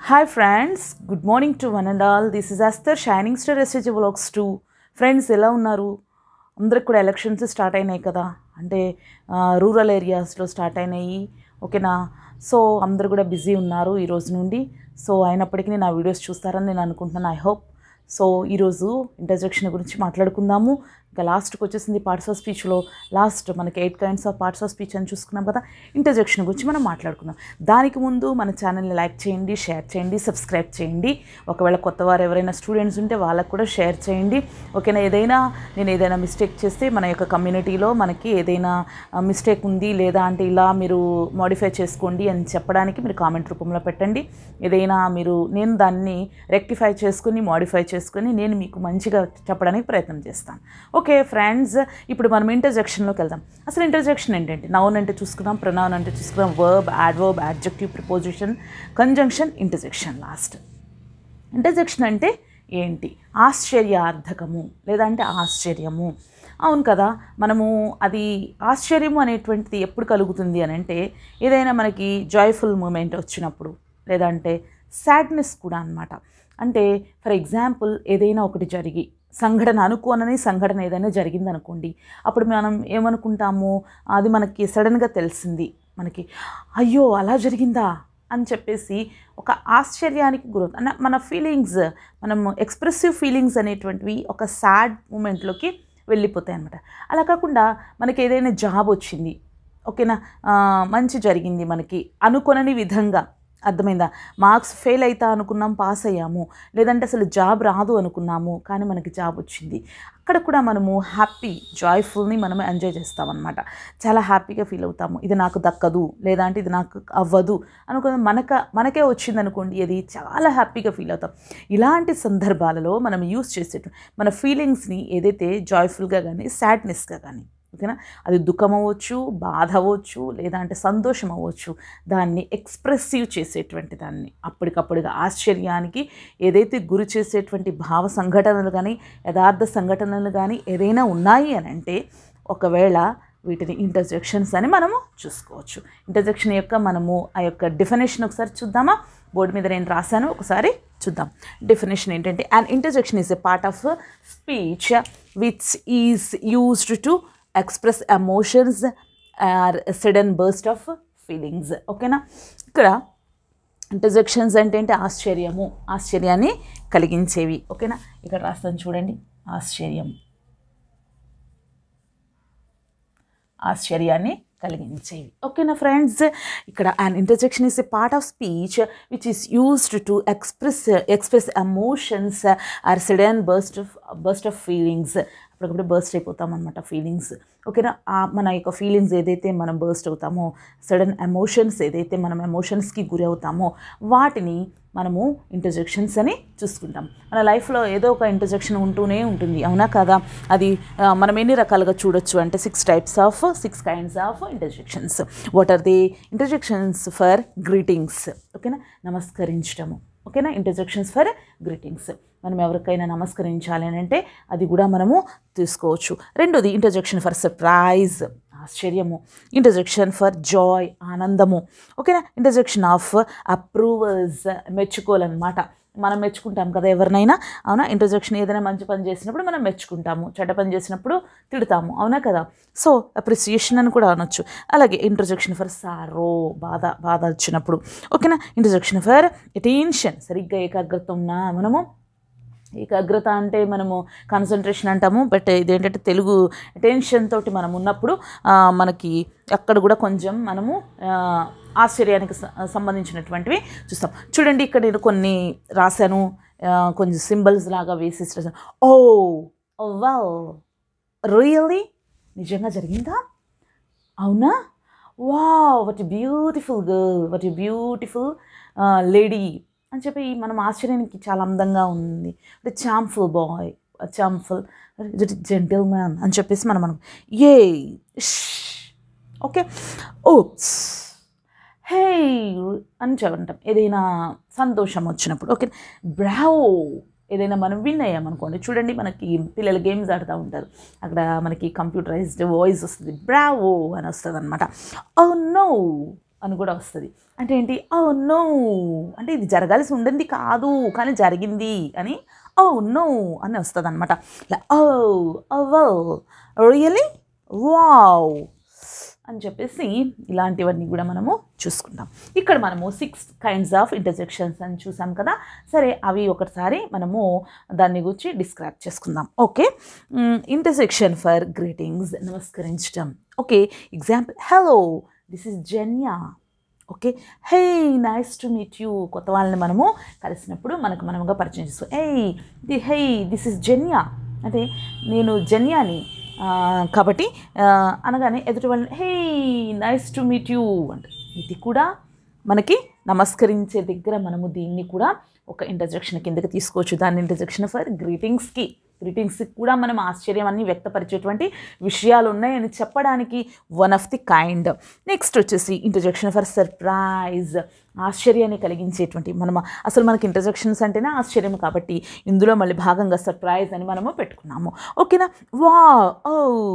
hi friends good morning to one and all this is Esther shining star SH vlogs to friends ఎలా ఉన్నారు అందరికి కూడా elections start అయినాయి కదా అంటే రూరల్ ఏరియాస్లో స్టార్ట్ అయినాయి ఓకేనా సో అందరు కూడా బిజీ ఉన్నారు ఈ రోజు నుండి సో అయినప్పటికీ నా వీడియోస్ చూస్తారని నేను అనుకుంటున్నాను ఐ హోప్ సో ఈరోజు ఇంటర్జెక్షన్ గురించి మాట్లాడుకుందాము ఇంకా లాస్ట్కి వచ్చేసింది పార్ట్స్ ఆఫ్ స్పీచ్లో లాస్ట్ మనకి eight kinds of parts of speech అని చూసుకున్నాం కదా ఇంటర్జెక్షన్ గురించి మనం మాట్లాడుకుందాం దానికి ముందు మన ఛానల్ని లైక్ చేయండి షేర్ చేయండి సబ్స్క్రైబ్ చేయండి ఒకవేళ కొత్త వారు ఎవరైనా స్టూడెంట్స్ ఉంటే వాళ్ళకు కూడా షేర్ చేయండి ఓకేనా ఏదైనా నేను ఏదైనా మిస్టేక్ చేస్తే మన యొక్క కమ్యూనిటీలో మనకి ఏదైనా మిస్టేక్ ఉంది లేదా అంటే ఇలా మీరు మోడిఫై చేసుకోండి అని చెప్పడానికి మీరు కామెంట్ రూపంలో పెట్టండి ఏదైనా మీరు నేను దాన్ని రెక్టిఫై చేసుకుని మోడిఫై చేసుకుని నేను మీకు మంచిగా చెప్పడానికి ప్రయత్నం చేస్తాను ఓకే ఫ్రెండ్స్ ఇప్పుడు మనం ఇంటర్జెక్షన్లోకి వెళ్దాం అసలు ఇంటర్జెక్షన్ ఏంటంటే నౌన్ అంటే చూసుకుందాం ప్రొనౌన్ అంటే చూసుకుందాం verb adverb adjective preposition conjunction interjection last interjection అంటే ఏంటి ఆశ్చర్యార్థకము లేదంటే ఆశ్చర్యము అవును కదా మనము అది ఆశ్చర్యము అనేటువంటిది ఎప్పుడు కలుగుతుంది అని అంటే ఏదైనా మనకి జాయ్ఫుల్ మూమెంట్ వచ్చినప్పుడు లేదంటే సాడ్నెస్ కూడా అనమాట అంటే ఫర్ ఎగ్జాంపుల్ ఏదైనా ఒకటి జరిగి సంఘటన అనుకోనని సంఘటన ఏదైనా జరిగింది అనుకోండి అప్పుడు మనం ఏమనుకుంటాము అది మనకి సడన్గా తెలిసింది మనకి అయ్యో అలా జరిగిందా అని చెప్పేసి ఒక ఆశ్చర్యానికి గురి అన్న మన ఫీలింగ్స్ మనం ఎక్స్ప్రెసివ్ ఫీలింగ్స్ అనేటువంటివి ఒక సాడ్ మూమెంట్లోకి వెళ్ళిపోతాయి అనమాట అలా కాకుండా మనకి ఏదైనా జాబ్ వచ్చింది ఓకేనా మంచి జరిగింది మనకి అనుకొనని విధంగా అర్థమైందా మార్క్స్ ఫెయిల్ అవుతా అనుకున్నాం పాస్ అయ్యాము లేదంటే అసలు జాబ్ రాదు అనుకున్నాము కానీ మనకి జాబ్ వచ్చింది అక్కడ కూడా మనము హ్యాపీ జాయ్ఫుల్ని మనం ఎంజాయ్ చేస్తామన్నమాట చాలా హ్యాపీగా ఫీల్ అవుతాము ఇది నాకు దక్కదు లేదంటే ఇది నాకు అవ్వదు అనుకున్న మనక మనకే వచ్చింది అనుకోండి అది చాలా హ్యాపీగా ఫీల్ అవుతాం ఇలాంటి సందర్భాలలో మనం యూస్ చేసేట మన ఫీలింగ్స్ని ఏదైతే జాయ్ఫుల్గా కానీ సాడ్నెస్గా కానీ ఓకేనా అది దుఃఖం అవ్వచ్చు బాధ అవ్వచ్చు లేదా అంటే సంతోషం అవ్వచ్చు దాన్ని ఎక్స్ప్రెసివ్ చేసేటువంటి దాన్ని అప్పటికప్పుడుగా ఆశ్చర్యానికి ఏదైతే గురి చేసేటువంటి భావ సంఘటనలు కానీ యథార్థ సంఘటనలు కానీ ఏదైనా ఉన్నాయి అని అంటే ఒకవేళ వీటిని ఇంటర్జెక్షన్స్ అని మనము చూసుకోవచ్చు ఇంటర్జెక్షన్ యొక్క మనము ఆ యొక్క డెఫినేషన్ ఒకసారి చూద్దామా బోర్డు మీద నేను రాశాను ఒకసారి చూద్దాం డెఫినేషన్ ఏంటంటే and interjection is a part of speech which is used to express emotions or sudden burst of feelings ఓకేనా ఇక్కడ ఇంటర్జెక్షన్స్ అంటే ఏంటి ఆశ్చర్యము ఆశ్చర్యాన్ని కలిగించేవి ఓకేనా ఇక్కడ రాస్తాను చూడండి ఆశ్చర్యం ఆశ్చర్యాన్ని కలిగించేవి ఓకేనా ఫ్రెండ్స్ ఇక్కడ and interjection is a part of speech which is used to express express emotions or sudden burst of burst of feelings అప్పుడప్పుడు బర్స్ట్ అయిపోతాం అనమాట ఫీలింగ్స్ ఓకేనా మన యొక్క ఫీలింగ్స్ ఏదైతే మనం బర్స్ట్ అవుతామో సడన్ ఎమోషన్స్ ఏదైతే మనం ఎమోషన్స్కి గురి అవుతామో వాటిని మనము ఇంటర్జెక్షన్స్ అని చూసుకుంటాం మన లైఫ్లో ఏదో ఒక ఇంటర్జెక్షన్ ఉంటూనే ఉంటుంది అవునా కదా అది మనం ఎన్ని రకాలుగా చూడొచ్చు అంటే six types of six kinds of interjections what are the interjections for greetings ఓకేనా నమస్కరించడము ఓకేనా ఇంటర్జెక్షన్స్ ఫర్ గ్రీటింగ్స్ మనం ఎవరికైనా నమస్కరించాలి అని అంటే అది కూడా మనము తీసుకోవచ్చు రెండోది ఇంటర్జెక్షన్ ఫర్ సర్ప్రైజ్ ఆశ్చర్యము ఇంటర్జెక్షన్ ఫర్ జాయ్ ఆనందము ఓకేనా ఇంటర్జెక్షన్ ఆఫ్ అప్రూవల్స్ మెచ్చుకోవాలన్నమాట మనం మెచ్చుకుంటాం కదా ఎవరినైనా అవునా ఇంటర్జెక్షన్ ఏదైనా మంచి పని చేసినప్పుడు మనం మెచ్చుకుంటాము చెడ్డ పని చేసినప్పుడు తిడతాము అవునా కదా సో అప్రిసియేషన్ అని కూడా అనొచ్చు అలాగే ఇంటర్జెక్షన్ ఫర్ సారో బాధ బాధ వచ్చినప్పుడు ఓకేనా ఇంటర్జెక్షన్ ఫర్ అటెన్షన్ సరిగ్గా ఏకాగ్రత ఉన్నా మనము ఏకాగ్రత అంటే మనము కాన్సన్ట్రేషన్ అంటాము బట్ ఇదేంటంటే తెలుగు అటెన్షన్ తోటి మనం ఉన్నప్పుడు మనకి అక్కడ కూడా కొంచెం మనము ఆశ్చర్యానికి సంబంధించినటువంటివి చూస్తాం చూడండి ఇక్కడ నేను కొన్ని రాశాను కొంచెం సింబల్స్ లాగా వేసి రాశాను ఓ వెల్ రియల్లీ నిజంగా జరిగిందా అవునా wow what beautiful girl what beautiful lady అని చెప్పి మనం ఆశ్చర్యానికి చాలా అందంగా ఉంది అంటే charmful boy charmful gentleman అని చెప్పేసి మనం మనం ఏ ఓకే ఓప్స్ హే అని చెప్పంటాం ఏదైనా సంతోషం వచ్చినప్పుడు ఓకే బ్రావో ఏదైనా మనం విన్ అయ్యామనుకోండి చూడండి మనకి పిల్లలు గేమ్స్ ఆడుతూ ఉంటారు అక్కడ మనకి కంప్యూటరైజ్డ్ వాయిస్ వస్తుంది బ్రావో అని వస్తుంది అనమాట ఓ నో అని కూడా వస్తుంది అంటే ఏంటి ఓ నో అంటే ఇది జరగాల్సి ఉండింది కాదు కానీ జరిగింది అని ఓ నో అని వస్తుంది అనమాట ఇలా ఓ ఓ రియలీ వావ్ అని చెప్పేసి ఇలాంటివన్నీ కూడా మనము చూసుకుంటాం ఇక్కడ మనము సిక్స్ కైండ్స్ ఆఫ్ ఇంటర్జెక్షన్స్ అని చూసాం కదా సరే అవి ఒకసారి మనము దాన్ని గురించి డిస్క్రైబ్ చేసుకుందాం ఓకే ఇంటర్సెక్షన్ ఫర్ గ్రీటింగ్స్ నమస్కరించడం okay example hello this is Jenya okay hey nice to meet you కొత్త వాళ్ళని మనము కలిసినప్పుడు మనకు మనముగా పరిచయం చేసుకో hey the hey this is Jenya అంటే నేను జన్యాని ఆ, కాబట్టి ఆ, అనగానే ఎదుటి వాళ్ళని hey nice to meet you అంట ఇది కూడా మనకి నమస్కరించే దగ్గర మనము దీన్ని కూడా ఒక ఇంటర్జెక్షన్ కిందకి తీసుకోవచ్చు దాన్ని ఇంటర్జెక్షన్ ఫర్ గ్రీటింగ్స్కి గ్రీటింగ్స్కి కూడా మనం ఆశ్చర్యం అన్ని వ్యక్తపరిచేటువంటి విషయాలు ఉన్నాయని చెప్పడానికి one of the kind next వచ్చేసి ఇంటర్జెక్షన్ ఫర్ సర్ప్రైజ్ ఆశ్చర్యాన్ని కలిగించేటువంటి మనం అసలు మనకి ఇంటర్జెక్షన్స్ అంటేనే ఆశ్చర్యం కాబట్టి ఇందులో మళ్ళీ భాగంగా సర్ప్రైజ్ అని మనము పెట్టుకున్నాము ఓకేనా wow oh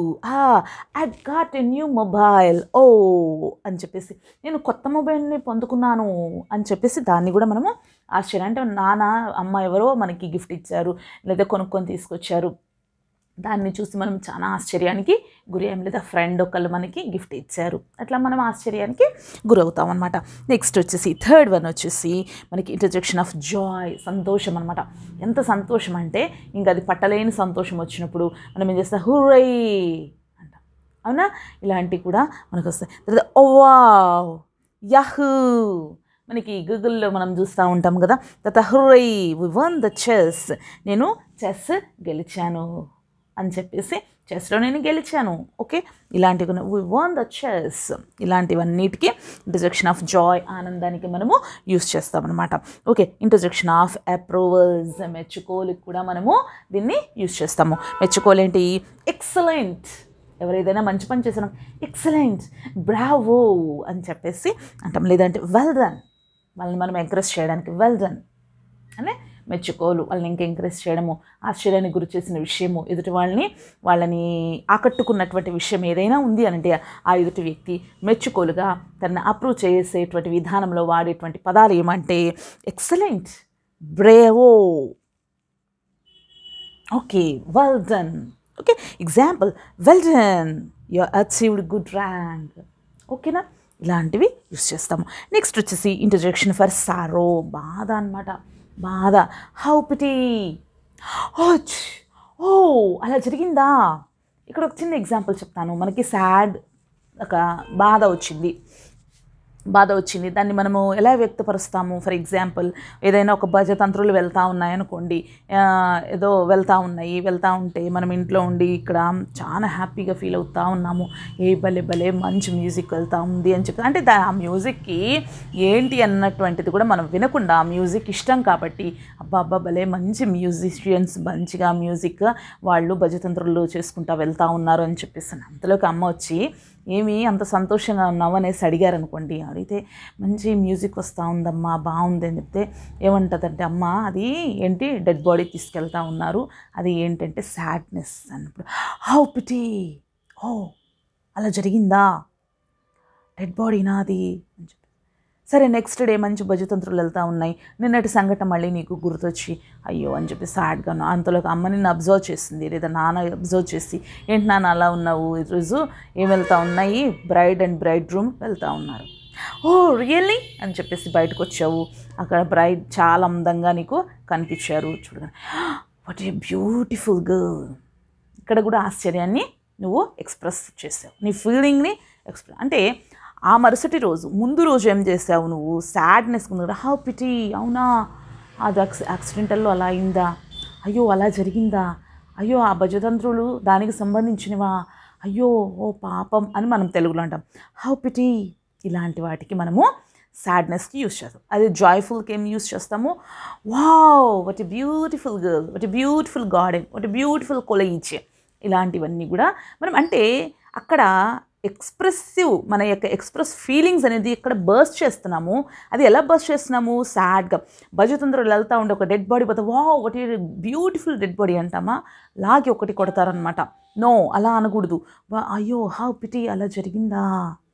I got a new mobile oh అని చెప్పేసి నేను కొత్త మొబైల్ని పొందుకున్నాను అని చెప్పేసి దాన్ని కూడా మనము ఆశ్చర్యం అంటే నాన్న అమ్మ ఎవరో మనకి గిఫ్ట్ ఇచ్చారు లేదా కొనుక్కొని తీసుకొచ్చారు దాన్ని చూసి మనం చాలా ఆశ్చర్యానికి గురి అయ్యాం లేదా ఫ్రెండ్ ఒకళ్ళు మనకి గిఫ్ట్ ఇచ్చారు అట్లా మనం ఆశ్చర్యానికి గురవుతాం అనమాట నెక్స్ట్ వచ్చేసి థర్డ్ వన్ వచ్చేసి మనకి ఇంటర్జెక్షన్ ఆఫ్ జాయ్ సంతోషం అనమాట ఎంత సంతోషం అంటే ఇంకా అది పట్టలేని సంతోషం వచ్చినప్పుడు మనం ఏం చేస్తాం హురై అంటాం అవునా ఇలాంటివి కూడా మనకు వస్తాయి తర్వాత ఓవా యహూ మనకి గూగుల్లో మనం చూస్తూ ఉంటాం కదా తర్వాత hurray we won the chess నేను చెస్ గెలిచాను అని చెప్పేసి చెస్లో నేను గెలిచాను ఓకే ఇలాంటివి వి వన్ ద చెస్ ఇలాంటివన్నిటికీ ఇంటర్జెక్షన్ ఆఫ్ జాయ్ ఆనందానికి మనము యూస్ చేస్తామన్నమాట ఓకే ఇంటర్జెక్షన్ ఆఫ్ అప్రూవల్స్ మెచ్చుకోలుకి కూడా మనము దీన్ని యూస్ చేస్తాము మెచ్చుకోలు ఏంటి ఎక్సలెంట్ ఎవరైనా మంచి పని చేసిన ఎక్సలెంట్ బ్రావో అని చెప్పేసి అంటాం లేదంటే వెల్ డన్ వాళ్ళని మనం ఎంకరేజ్ చేయడానికి వెల్ డన్ అంటే మెచ్చుకోలు వాళ్ళని ఇంకా ఎంకరేజ్ చేయడము ఆశ్చర్యానికి గురి చేసిన విషయము ఎదుటి వాళ్ళని వాళ్ళని ఆకట్టుకున్నటువంటి విషయం ఏదైనా ఉంది అంటే ఆ ఎదుటి వ్యక్తి మెచ్చుకోలుగా తనని అప్రూవ్ చేసేటువంటి విధానంలో వాడేటువంటి పదాలు ఏమంటే excellent bravo okay well done okay example well done you achieved good rank ఓకేనా ఇలాంటివి యూస్ చేస్తాము నెక్స్ట్ వచ్చేసి ఇంటర్జెక్షన్ ఫర్ సారో బాధ అనమాట బాధ హౌ పిటీ ఓచ్ ఓ అలా జరిగిందా ఇక్కడ ఒక చిన్న ఎగ్జాంపుల్ చెప్తాను మనకి సాడ్ ఒక బాధ వచ్చింది బాధ వచ్చింది దాన్ని మనము ఎలా వ్యక్తపరుస్తాము ఫర్ ఎగ్జాంపుల్ ఏదైనా ఒక భజతంత్రులు వెళ్తూ ఉన్నాయనుకోండి ఆ, ఏదో వెళ్తూ ఉన్నాయి వెళ్తూ ఉంటే మనం ఇంట్లో ఉండి ఇక్కడ చాలా హ్యాపీగా ఫీల్ అవుతూ ఉన్నాము ఏ భలే భలే మంచి మ్యూజిక్ వెళ్తూ ఉంది అని చెప్పి అంటే దా ఆ మ్యూజిక్కి ఏంటి అన్నటువంటిది కూడా మనం వినకుండా ఆ మ్యూజిక్ ఇష్టం కాబట్టి అబ్బా అబ్బా భలే మంచి మ్యూజిషియన్స్ మంచిగా మ్యూజిక్ వాళ్ళు భజతంత్రులు చేసుకుంటా వెళ్తూ ఉన్నారు అని చెప్పేసి అంతలోకి అమ్మ వచ్చి ఏమి అంత సంతోషంగా ఉన్నావు అనేసి అడిగారు అనుకోండి అడిగితే మంచి మ్యూజిక్ వస్తూ ఉందమ్మా బాగుంది అని చెప్తే ఏమంటుందంటే అమ్మ అది ఏంటి డెడ్ బాడీ తీసుకెళ్తా ఉన్నారు అది ఏంటంటే సాడ్నెస్ అన్నప్పుడు హౌ పిటీ ఓ అలా జరిగిందా డెడ్ బాడీనా అది అని చెప్పి సరే నెక్స్ట్ డే మంచి భజతంత్రులు వెళ్తూ ఉన్నాయి నిన్నటి సంఘటన మళ్ళీ నీకు గుర్తొచ్చి అయ్యో అని చెప్పి సాడ్గాను అంతలోకి అమ్మ నిన్ను అబ్జర్వ్ చేసింది లేదా నాన్న అబ్జర్వ్ చేసి ఏంటి నాన్న అలా ఉన్నావు ఈరోజు ఏం వెళ్తూ ఉన్నాయి బ్రైడ్ అండ్ బ్రైడ్ రూమ్ వెళ్తూ ఉన్నారు ఓ రియల్లీ అని చెప్పేసి బయటకు వచ్చావు అక్కడ బ్రైడ్ చాలా అందంగా నీకు కనిపించారు చూడగానే వాట్ ఏ బ్యూటిఫుల్ గర్ల్ ఇక్కడ కూడా ఆశ్చర్యాన్ని నువ్వు ఎక్స్ప్రెస్ చేసావు నీ ఫీలింగ్ని ఎక్స్ప్రెస్ అంటే ఆ మరుసటి రోజు ముందు రోజు ఏం చేసావు నువ్వు సాడ్నెస్ ఉంది హౌ పిటీ అవునా అది యాక్సి యాక్సిడెంటల్లో అలా అయిందా అయ్యో అలా జరిగిందా అయ్యో ఆ భజతంత్రులు దానికి సంబంధించినవా అయ్యో ఓ పాపం అని మనం తెలుగులో అంటాం హౌ పిటీ ఇలాంటి వాటికి మనము సాడ్నెస్కి యూస్ చేస్తాం అదే జాయ్ఫుల్కి ఏం యూస్ చేస్తాము wow what a beautiful girl what a beautiful garden what a beautiful college ఇలాంటివన్నీ కూడా మనం అంటే అక్కడ ఎక్స్ప్రెసివ్ మన యొక్క ఎక్స్ప్రెస్ ఫీలింగ్స్ అనేది ఇక్కడ బర్స్ట్ చేస్తున్నాము అది ఎలా బర్స్ట్ చేస్తున్నాము సాడ్గా భజతంత్రులు వెళ్తూ ఉండే ఒక డెడ్ బాడీ పోతే వా ఒకటి బ్యూటిఫుల్ డెడ్ బాడీ అంటామా లాగి ఒకటి కొడతారనమాట నో అలా అనకూడదు వా అయ్యో హౌ పిటీ అలా జరిగిందా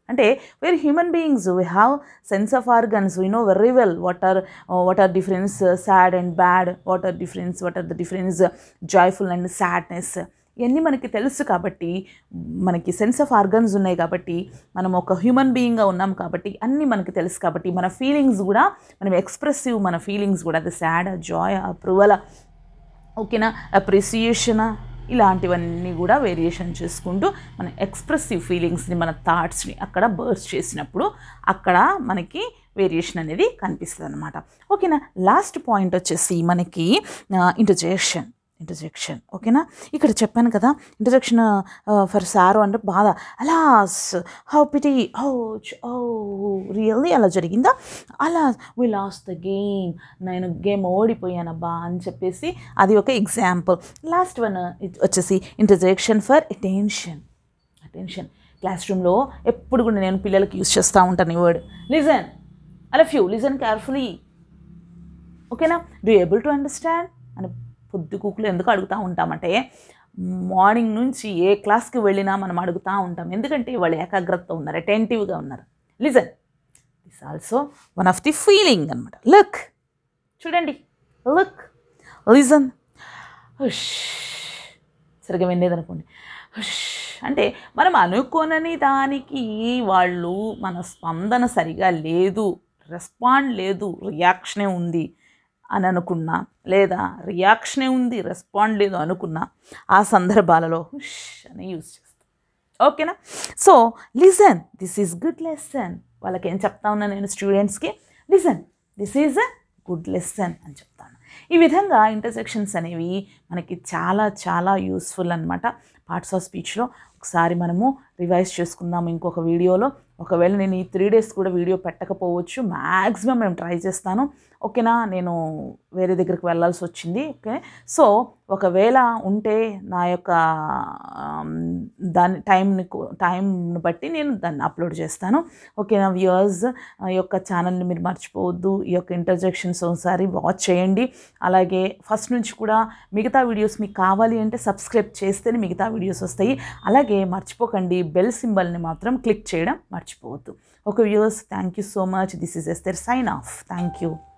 అంటే where human beings we have sense of organs we know very well what are what are difference sad and bad what are difference what are the difference joyful and sadness ఇవన్నీ మనకి తెలుసు కాబట్టి మనకి sense of organs ఉన్నాయి కాబట్టి మనం ఒక human బీయింగ్గా ఉన్నాం కాబట్టి అన్నీ మనకి తెలుసు కాబట్టి మన ఫీలింగ్స్ కూడా మనం ఎక్స్ప్రెసివ్ మన ఫీలింగ్స్ కూడా అది సాడ్ జాయ్ అప్రూవల్ ఓకేనా అప్రిసియేషన్ ఇలాంటివన్నీ కూడా వేరియేషన్ చేసుకుంటూ మన ఎక్స్ప్రెసివ్ ఫీలింగ్స్ని మన థాట్స్ని అక్కడ బర్స్ చేసినప్పుడు అక్కడ మనకి వేరియేషన్ అనేది కనిపిస్తుంది అనమాట ఓకేనా లాస్ట్ పాయింట్ వచ్చేసి మనకి ఇంటర్జెక్షన్ ఇంటర్జెక్షన్ ఓకేనా ఇక్కడ చెప్పాను కదా ఇంటర్జెక్షన్ ఫర్ సారో అంటే బాధ alas how pity oh oh really అలా జరిగిందా అలా వి లాస్ట్ ద గేమ్ నేను గేమ్ ఓడిపోయానబ్బా అని చెప్పేసి అది ఒక ఎగ్జాంపుల్ లాస్ట్ వన్ వచ్చేసి interjection for attention attention class రూమ్లో ఎప్పుడు కూడా నేను పిల్లలకి యూస్ చేస్తూ ఉంటాను ఈ వర్డ్ లిజన్ అలా ఫ్యూ లిజన్ కేర్ఫుల్లీ ఓకేనా డూ ఏబుల్ టు అండర్స్టాండ్ అని పొద్దు కూకులు ఎందుకు అడుగుతూ ఉంటామంటే మార్నింగ్ నుంచి ఏ క్లాస్కి వెళ్ళినా మనం అడుగుతూ ఉంటాం ఎందుకంటే వాళ్ళు ఏకాగ్రతతో ఉన్నారు అటెంటివ్గా ఉన్నారు listen this also one of the feeling అనమాట లుక్ చూడండి లుక్ లిజన్ హుష్ సరిగా వినేదనుకోండి హుష్ అంటే మనం అనుకోనని దానికి వాళ్ళు మన స్పందన సరిగా లేదు రెస్పాండ్ లేదు రియాక్షనే ఉంది అని అనుకున్నా లేదా రియాక్షనే ఉంది రెస్పాండ్ లేదు అనుకున్నా ఆ సందర్భాలలో హుష్ అని యూజ్ చేస్తాం ఓకేనా so listen this is good lesson వాళ్ళకి ఏం చెప్తా ఉన్నా నేను స్టూడెంట్స్కి listen this is a good lesson అని చెప్తాను ఈ విధంగా ఇంటర్సెక్షన్స్ అనేవి మనకి చాలా చాలా యూస్ఫుల్ అనమాట పార్ట్స్ ఆఫ్ స్పీచ్లో ఒకసారి మనము రివైజ్ చేసుకుందాం ఇంకొక వీడియోలో ఒకవేళ నేను ఈ త్రీ డేస్ కూడా వీడియో పెట్టకపోవచ్చు మ్యాక్సిమం నేను ట్రై చేస్తాను ఓకేనా నేను వేరే దగ్గరికి వెళ్ళాల్సి వచ్చింది ఓకే సో ఒకవేళ ఉంటే నా యొక్క ఆమ్, దాని టైంని టైంని బట్టి నేను దాన్ని అప్లోడ్ చేస్తాను ఓకేనా వ్యూవర్స్ ఈ యొక్క ఛానల్ని మీరు మర్చిపోవద్దు ఈ యొక్క ఇంటర్జెక్షన్స్ ఒకసారి వాచ్ చేయండి అలాగే ఫస్ట్ నుంచి కూడా మిగతా వీడియోస్ మీకు కావాలి అంటే సబ్స్క్రైబ్ చేస్తేనే మిగతా వీడియోస్ వస్తాయి అలాగే మర్చిపోకండి బెల్ సింబల్ని మాత్రం క్లిక్ చేయడం మర్చిపోవద్దు okay viewers thank you so much this is Esther sign off thank you